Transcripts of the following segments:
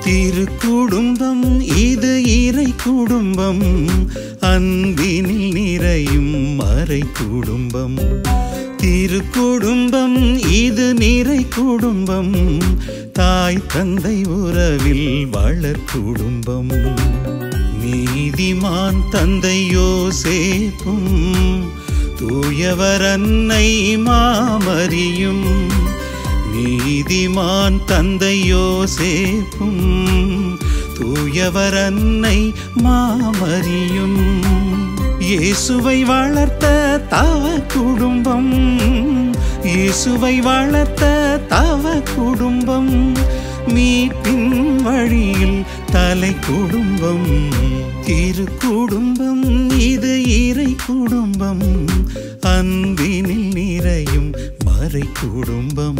திரு குடும்பம் இது இறை குடும்பம் அன்பினில் நிறையும் மறை குடும்பம் திரு குடும்பம் இது நிறை குடும்பம் தாய் தந்தை உறவில் வளர் குடும்பம் நீதிமான் தந்தை யோசேப்பும் தூயவர் அன்னை மாமரியும் நீதிமான் தந்தை யோசேப்பும் தூயவர் அன்னை மாமரியும் இயேசுவை வளர்த்த தவ குடும்பம் இயேசுவை வளர்த்த தவ குடும்பம் மீட்பின் வழியில் தலை குடும்பம் திரு குடும்பம் இது இறை குடும்பம் அன்பினில் நிறையும் மறை குடும்பம்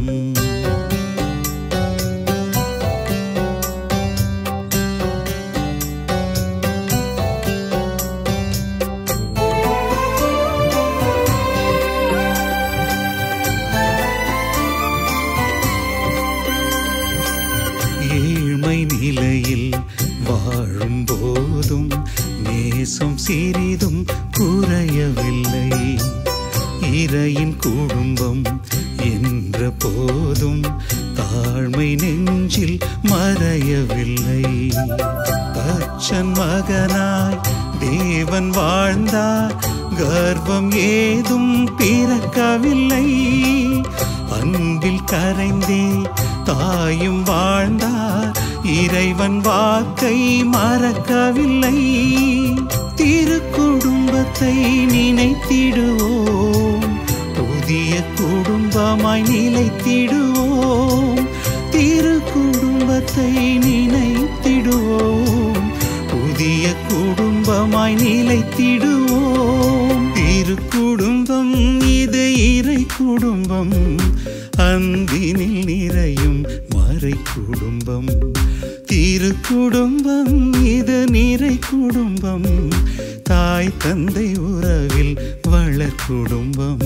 ஏழ்மை நிலையில் வாழும் போதும் நேசம் சிறிதும் குறையவில்லை இறையின் குடும்பம் என்ற போதும் தாழ்மை நெஞ்சில் மறையவில்லை தச்சன் மகனாய் தேவன் வாழ்ந்தார் கர்வம் ஏதும் பிறக்கவில்லை அன்பில் கரைந்தே தாயும் வாழ்ந்தார் இறைவன் வாக்கை மறக்கவில்லை திரு குடும்பத்தை நினைத்திடுவோம் புதிய குடும்பமாய் நிலைத்திடுவோம் திரு குடும்பத்தை நினைத்திடுவோம் புதிய குடும்பமாய் நிலைத்திடுவோம் திரு குடும்பம் இது இறை குடும்பம் அன்பினில் நிறையும் மறை குடும்பம் திரு குடும்பம் இது நிறை குடும்பம் தாய் தந்தை உறவில் வளர் குடும்பம்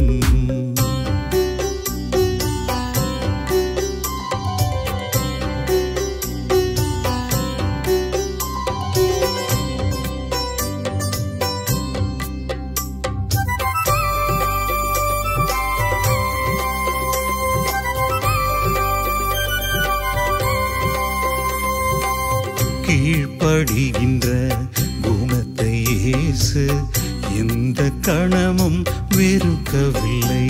கீழ்ப்படுகின்ற குணத்தை இயேசு எந்த கணமும் வெறுக்கவில்லை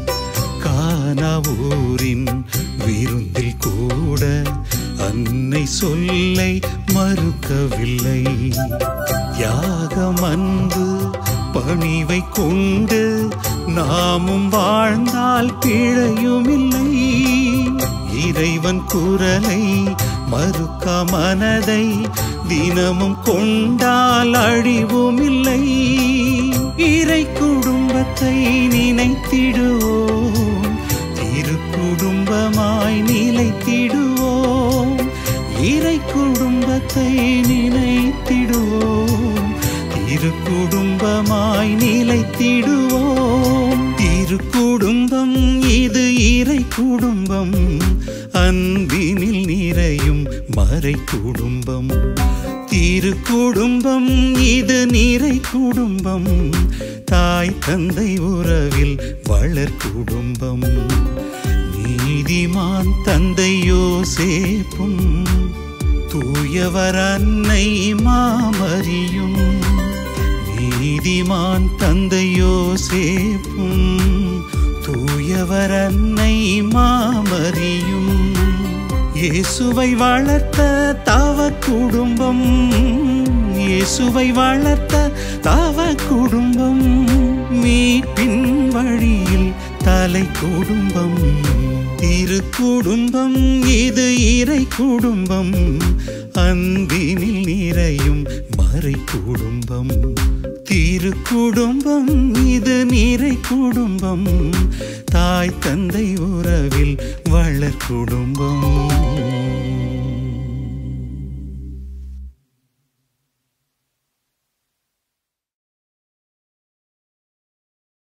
கானாவூரின் விருந்தில் கூட அன்னை சொல்லை மறுக்கவில்லை யாகம் அன்பு பணிவை கொண்டு நாமும் வாழ்ந்தால் பிழையுமில்லை இறைவன் குரலை மறுக்க மனதை தினமும் கொண்டால் அழிவுமில்லை இறை குடும்பத்தை நினைத்திடுவோம் திரு குடும்பமாய் நிலைத்திடுவோம் இறை குடும்பத்தை நினைத்திடுவோம் திரு குடும்பமாய் நிலைத்திடுவோம் திரு குடும்பம் இது இறை குடும்பம் அன்பினில் நிறையும் மறை குடும்பம் திரு குடும்பம் இது நிறை குடும்பம் தாய் தந்தை உறவில் வளர் குடும்பம் நீதிமான் தந்தை யோசேப்பும் தூயவர் அன்னை மாமரியும் நீதிமான் தந்தை யோசேப்பும் தூயவர் அன்னை மாமரியும் இயேசுவை வளர்த்த தவ குடும்பம் இயேசுவை வளர்த்த தவ குடும்பம் மீட்பின் வழியில் தலை குடும்பம் திரு குடும்பம் இது இறை குடும்பம் அன்பினில் நிறையும் மறை குடும்பம் திரு குடும்பம் இது நிறை குடும்பம் தாய் தந்தை உறவில் வளர் குடும்பம்